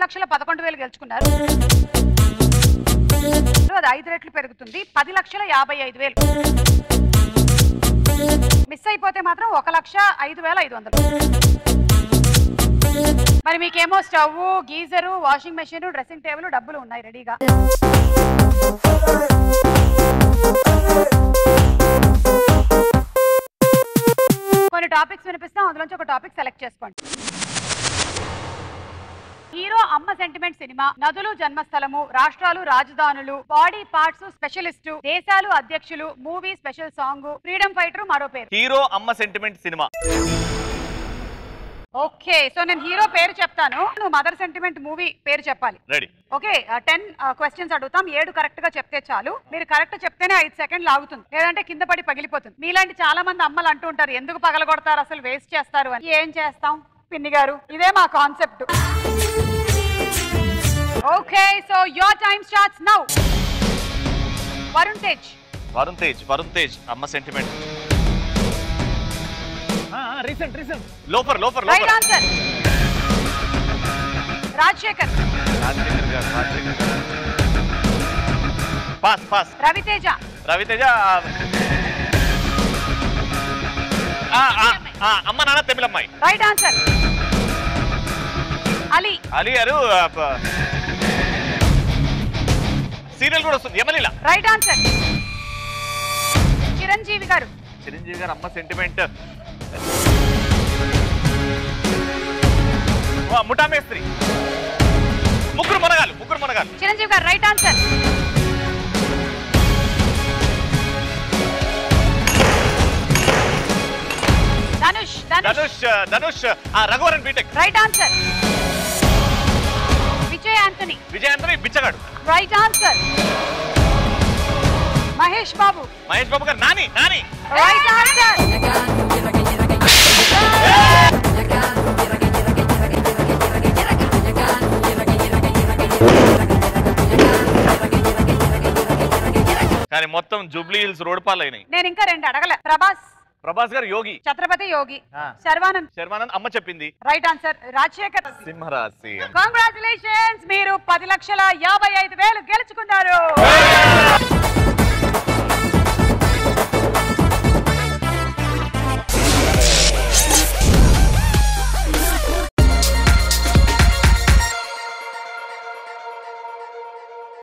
లక్షల పదకొండు వేలు గెలుచుకున్నారు అది ఐదు రెట్లు పెరుగుతుంది పది లక్షల యాభై ఐదు వేలు మిస్ అయిపోతే మాత్రం ఒక లక్ష ఐదు వేల ఐదు వందలు మరి మీకేమో stove geyser washing machine dressing table డబ్బులు ఉన్నాయి రెడీగా కొన్ని టాపిక్స్ వినిపిస్తాం అందులోంచి ఒక టాపిక్ సెలెక్ట్ చేసుకోండి హీరో అమ్మ సెంటిమెంట్ సినిమా నదులు జన్మస్థలము రాష్ట్రాలు రాజధానులు బాడీ పార్ట్స్ స్పెషలిస్టు దేశాలు అధ్యక్షులు movie special song freedom fighter మరో పేరు హీరో అమ్మ సెంటిమెంట్ సినిమా ఓకే సో నేను హీరో పేరు చెప్తాను నువ్వు మదర్ సెంటిమెంట్ మూవీ పేరు చెప్పాలి రెడీ ఓకే టెన్ క్వశ్చన్స్ అడుగుతాం ఏడు కరెక్ట్ గా చెప్తే చాలు మీరు కరెక్ట్ చెప్తేనే ఐదు సెకండ్లు ఆగుతుంది లేదంటే కింద పడి పగిలిపోతుంది మీలాంటి చాలా మంది అమ్మలు అంటూ ఉంటారు ఎందుకు పగలగొడతారు అసలు వేస్ట్ చేస్తారు అని ఏం చేస్తాం పిన్ని గారు ఇదే మా concept okay so your time starts now Varun Tej Varun Tej Varun Tej అమ్మ sentiment recent recent loafer loafer right loafer answer Rajasekhar Rajasekhar garu Rajasekhar గారు పాస్ పాస్ రవితేజ రవితేజ ఆ, ఆ, ఆ, అమ్మ నాన్న తమిళమ్మాయి right answer Ali Ali garu serial కూడా వస్తుంది యమలీల రైట్ ఆన్సర్ చిరంజీవి గారు చిరంజీవి గారు అమ్మ సెంటిమెంట్ ముఠా మేస్త్రి ముగ్గురు మునగాలు ముగ్గురు మునగాలు చిరంజీవి గారు రైట్ ఆన్సర్ ధనుష్ ధనుష్ ధనుష్ ధనుష్ ఆ Raghuvaran BTech right answer Vijay Antony విజయాంతని బిచ్చగాడు రైట్ ఆన్సర్ మహేష్ బాబు మహేష్ బాబు గారు నాని నాని రైట్ ఆన్సర్ కానీ మొత్తం జూబ్లీ హిల్స్ రోడ్ పాలైనాయి నేను ఇంకా రెండు అడగలే ప్రభాస్ ప్రభాస్ గారు యోగి ఛత్రపతి యోగి ఆ. శర్వానంద్ శర్మానంద్ అమ్మ చెప్పింది రైట్ ఆన్సర్ రాజశేఖర్ సింహరాశి కంగ్రాచులేషన్స్ మీరు పది లక్షల యాభై ఐదు వేలు గెలుచుకున్నారు